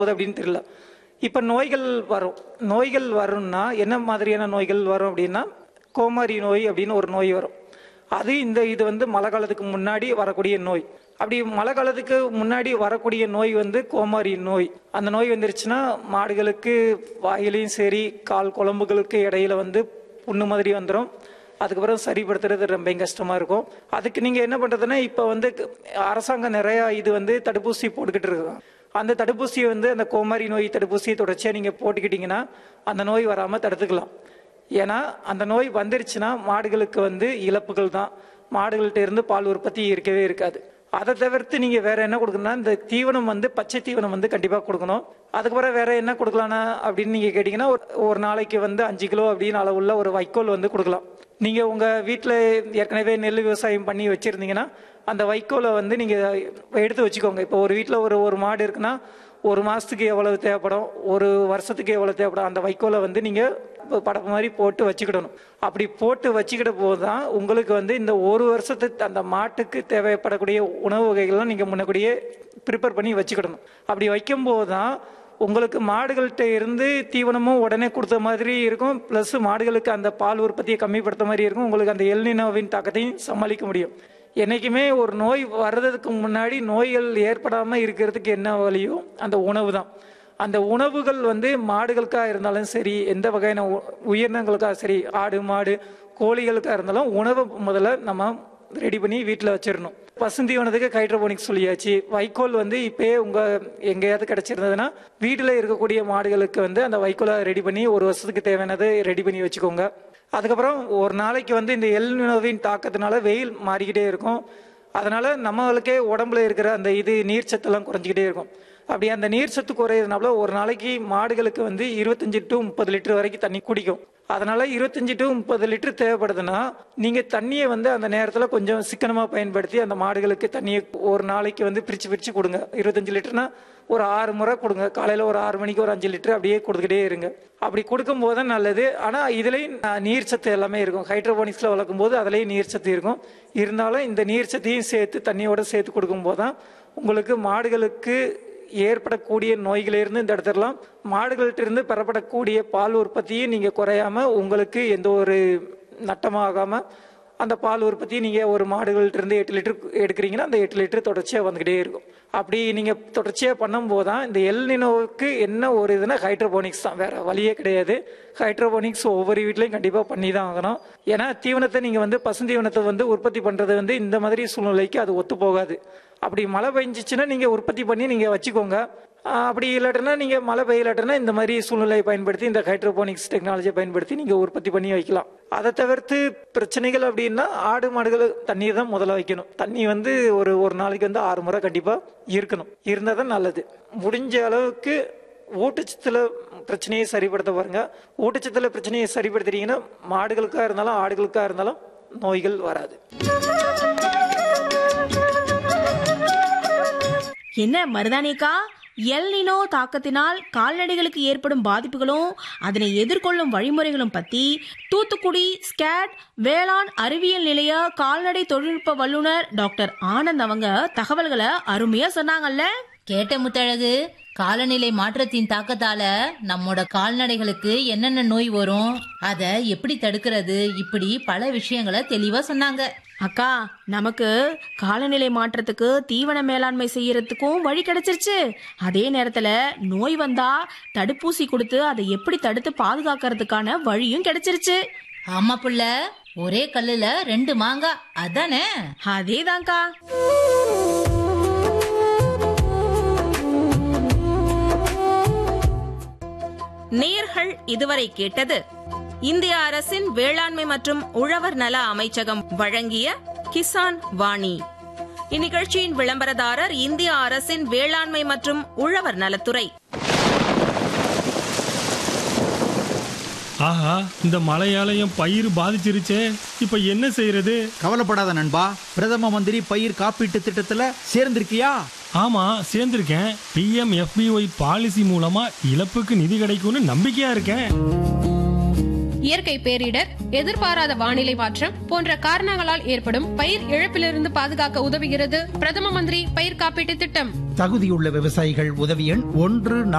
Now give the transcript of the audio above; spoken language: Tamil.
போகுது அப்படின்னு தெரியல இப்போ நோய்கள் வரும் நோய்கள் வரும்னா என்ன மாதிரியான நோய்கள் வரும் அப்படின்னா கோமாரி நோய் அப்படின்னு ஒரு நோய் வரும் அது இந்த இது வந்து மழை காலத்துக்கு முன்னாடி வரக்கூடிய நோய் அப்படி மழை காலத்துக்கு முன்னாடி வரக்கூடிய நோய் வந்து கோமாரி நோய் அந்த நோய் வந்துருச்சுன்னா மாடுகளுக்கு வாயிலையும் சரி கால் குழம்புகளுக்கு இடையில வந்து புண்ணு மாதிரி வந்துடும் அதுக்கப்புறம் சரிப்படுத்துறது ரொம்ப கஷ்டமா இருக்கும் அதுக்கு நீங்க என்ன பண்றதுன்னா இப்போ வந்து அரசாங்கம் நிறைய இது வந்து தடுப்பூசி போட்டுக்கிட்டு இருக்காங்க அந்த தடுப்பூசியை வந்து அந்த கோமாரி நோய் தடுப்பூசியை தொடர்ச்சியாக நீங்கள் போட்டுக்கிட்டீங்கன்னா அந்த நோய் வராமல் தடுத்துக்கலாம் ஏன்னா அந்த நோய் வந்துருச்சுன்னா மாடுகளுக்கு வந்து இழப்புகள் தான் மாடுகள்கிட்ட இருந்து பால் உற்பத்தி இருக்கவே இருக்காது அதை தவிர்த்து நீங்கள் வேற என்ன கொடுக்கணும்னா இந்த தீவனம் வந்து பச்சை தீவனம் வந்து கண்டிப்பாக கொடுக்கணும் அதுக்கப்புறம் வேற என்ன கொடுக்கலாம்னா அப்படின்னு நீங்கள் கேட்டிங்கன்னா ஒரு ஒரு நாளைக்கு வந்து அஞ்சு கிலோ அப்படின்னு அளவுள்ள ஒரு வைக்கோல் வந்து கொடுக்கலாம் நீங்கள் உங்கள் வீட்டில் ஏற்கனவே நெல் விவசாயம் பண்ணி வச்சுருந்தீங்கன்னா அந்த வைக்கோலை வந்து நீங்கள் எடுத்து வச்சுக்கோங்க இப்போ ஒரு வீட்டில் ஒரு ஒரு மாடு இருக்குன்னா ஒரு மாதத்துக்கு எவ்வளவு தேவைப்படும் ஒரு வருஷத்துக்கு எவ்வளவு தேவைப்படும் அந்த வைக்கோலை வந்து நீங்கள் படப்பு மாதிரி போட்டு வச்சுக்கிடணும் அப்படி போட்டு வச்சுக்கிட்ட போது தான் உங்களுக்கு வந்து இந்த ஒரு வருஷத்துக்கு அந்த மாட்டுக்கு தேவைப்படக்கூடிய உணவு வகைகள்லாம் நீங்கள் முன்னக்கூடியே ப்ரிப்பேர் பண்ணி வச்சுக்கிடணும் அப்படி வைக்கும்போது தான் உங்களுக்கு மாடுகள்கிட்ட இருந்து தீவனமும் உடனே கொடுத்த மாதிரி இருக்கும் ப்ளஸ் மாடுகளுக்கு அந்த பால் உற்பத்தியை கம்மிப்படுத்த மாதிரி இருக்கும் உங்களுக்கு அந்த எல்நினோவின் தாக்கத்தையும் சமாளிக்க முடியும் என்னைக்குமே ஒரு நோய் வர்றதுக்கு முன்னாடி நோய்கள் ஏற்படாமல் இருக்கிறதுக்கு என்ன வழியோ அந்த உணவு தான் அந்த உணவுகள் வந்து மாடுகளுக்காக இருந்தாலும் சரி எந்த வகையான உ- உயிரினங்களுக்காக சரி ஆடு மாடு கோழிகளுக்காக இருந்தாலும் உணவை முதல்ல நம்ம ரெடி பண்ணி வீட்டில் வச்சிடணும் பசுந்தீவனத்துக்கு ஹைட்ரோபோனிக்ஸ் சொல்லியாச்சு வைக்கோல் வந்து இப்பயே உங்கள் எங்கேயாவது கிடச்சிருந்ததுன்னா வீட்டில் இருக்கக்கூடிய மாடுகளுக்கு வந்து அந்த வைக்கோலை ரெடி பண்ணி ஒரு வருஷத்துக்கு தேவையானதை ரெடி பண்ணி வச்சுக்கோங்க அதுக்கப்புறம் ஒரு நாளைக்கு வந்து இந்த எல் நோவின் தாக்கத்தினால வெயில் மாறிக்கிட்டே இருக்கும் அதனால நம்மளுக்கே உடம்புல இருக்கிற அந்த இது நீர் சத்தெல்லாம் குறைஞ்சிக்கிட்டே இருக்கும் அப்படி அந்த நீர் சத்து குறையிறதுனால ஒரு நாளைக்கு மாடுகளுக்கு வந்து இருபத்தஞ்சு டு முப்பது லிட்டர் வரைக்கும் தண்ணி குடிக்கும் அதனால இருபத்தஞ்சு டு முப்பது லிட்டர் தேவைப்படுதுன்னா நீங்க தண்ணியை வந்து அந்த நேரத்துல கொஞ்சம் சிக்கனமா பயன்படுத்தி அந்த மாடுகளுக்கு தண்ணியை ஒரு நாளைக்கு வந்து பிரிச்சு பிரிச்சு கொடுங்க இருபத்தஞ்சு லிட்டர்னா ஒரு ஆறு முறை கொடுங்க காலையில ஒரு ஆறு மணிக்கு ஒரு அஞ்சு லிட்டர் அப்படியே கொடுத்துக்கிட்டே இருங்க அப்படி கொடுக்கும் போது தான் நல்லது ஆனா இதுலயும் அஹ், நீர் சத்து எல்லாமே இருக்கும் ஹைட்ரோபோனிக்ஸ்ல வளர்க்கும் போது அதுலயும் நீர் சத்து இருக்கும் இருந்தாலும் இந்த நீர் சத்தையும் சேர்த்து தண்ணியோட சேர்த்து கொடுக்கும் போது தான் உங்களுக்கு மாடுகளுக்கு ஏற்படக்கூடிய நோய்களிலிருந்து இந்த இடத்துலாம் மாடுகள்கிட்ட இருந்து பெறப்படக்கூடிய பால் உற்பத்தியும் நீங்க குறையாம உங்களுக்கு எந்த ஒரு நட்டமாகாம அந்த பால் உற்பத்தி நீங்க ஒரு மாடுகள்ட்ட இருந்து எட்டு லிட்டர் எடுக்கிறீங்கன்னா அந்த எட்டு லிட்டர் தொடர்ச்சியா வந்துகிட்டே இருக்கும் அப்படி நீங்க தொடர்ச்சியா பண்ணும்போது தான் இந்த எல்நினோவுக்கு என்ன ஒரு இதுனா ஹைட்ரோபோனிக்ஸ் தான் வேற வழியே கிடையாது ஹைட்ரோபோனிக்ஸ் ஒவ்வொரு வீட்லயும் கண்டிப்பா பண்ணி தான் ஆகணும் ஏன்னா தீவனத்தை நீங்க வந்து பசுந்தீவனத்தை வந்து உற்பத்தி பண்றது வந்து இந்த மாதிரி சூழ்நிலைக்கு அது ஒத்து போகாது அப்படி மழை பெஞ்சிச்சுன்னா நீங்க உற்பத்தி பண்ணி நீங்க வச்சுக்கோங்க ஆஹ் அப்படி இல்லாட்டினா நீங்க மழை பெய்யலாட்டினா இந்த மாதிரி சூழ்நிலையை பயன்படுத்தி இந்த ஹைட்ரோபோனிக்ஸ் டெக்னாலஜியை பயன்படுத்தி நீங்க உற்பத்தி பண்ணி வைக்கலாம் அதை தவிர்த்து பிரச்சனைகள் அப்படின்னா ஆடு மாடுகள் தண்ணீர் தான் முதல்ல வைக்கணும் தண்ணி வந்து ஒரு ஒரு நாளைக்கு வந்து ஆறு முறை கண்டிப்பா இருக்கணும் இருந்தால் தான் நல்லது முடிஞ்ச அளவுக்கு ஊட்டச்சத்துல பிரச்சனையை சரிப்படுத்த பாருங்க ஊட்டச்சத்துல பிரச்சனையை சரிப்படுத்திட்டீங்கன்னா மாடுகளுக்காக இருந்தாலும் ஆடுகளுக்காக இருந்தாலும் நோய்கள் வராது என்ன மருதானிக்கா எல்னினோ தாக்கத்தினால் கால்நடைகளுக்கு ஏற்படும் பாதிப்புகளும் அதனை எதிர்கொள்ளும் வழிமுறைகளும் பத்தி தூத்துக்குடி ஸ்கேட் வேளாண் அறிவியல் நிலைய கால்நடை தொழில்நுட்ப வல்லுநர் டாக்டர் ஆனந்த் அவங்க தகவல்களை அருமையா சொன்னாங்கல்ல கேட்ட முத்தழகு காலநிலை மாற்றத்தின் தாக்கத்தால நம்மோட கால்நடைகளுக்கு என்னென்ன நோய் வரும் அத எப்படி தடுக்கிறது இப்படி பல விஷயங்களை தெளிவா சொன்னாங்க அக்கா நமக்கு காலநிலை மாற்றத்துக்கு தீவன மேலாண்மை செய்யறதுக்கும் வழி கிடைச்சிருச்சு அதே நேரத்துல நோய் வந்தா தடுப்பூசி கொடுத்து அதை எப்படி தடுத்து பாதுகாக்கிறதுக்கான வழியும் கிடைச்சிருச்சு ஆமா புள்ள ஒரே கல்லுல ரெண்டு மாங்காய் அதானே அதேதான்க்கா நேர்கள் இதுவரை கேட்டது இந்திய அரசின் வேளாண்மை மற்றும் உழவர் நல அமைச்சகம் வழங்கிய கிசான் வாணி இந்நிகழ்ச்சியின் விளம்பரதாரர் இந்திய அரசின் வேளாண்மை மற்றும் உழவர் நலத்துறை ஆஹா இந்த மழையால என் பயிர் பாதிச்சிருச்சே இப்ப என்ன செய்யறது கவலைப்படாத நண்பா பிரதம மந்திரி பயிர் காப்பீட்டு திட்டத்துல சேர்ந்திருக்கியா ஆமா சேர்ந்திருக்கேன் பிஎம் எஃபிஒய் பாலிசி மூலமா இழப்புக்கு நிதி கிடைக்கும்னு நம்பிக்கையா இருக்கேன் இயற்கை பேரிடர் எதிர்பாராத வானிலை மாற்றம் போன்ற காரணங்களால் ஏற்படும் பயிர் இழப்பிலிருந்து பாதுகாக்க உதவுகிறது பிரதம மந்திரி பயிர் காப்பீட்டு திட்டம் தகுதியுள்ள விவசாயிகள் உதவி எண் ஒன்று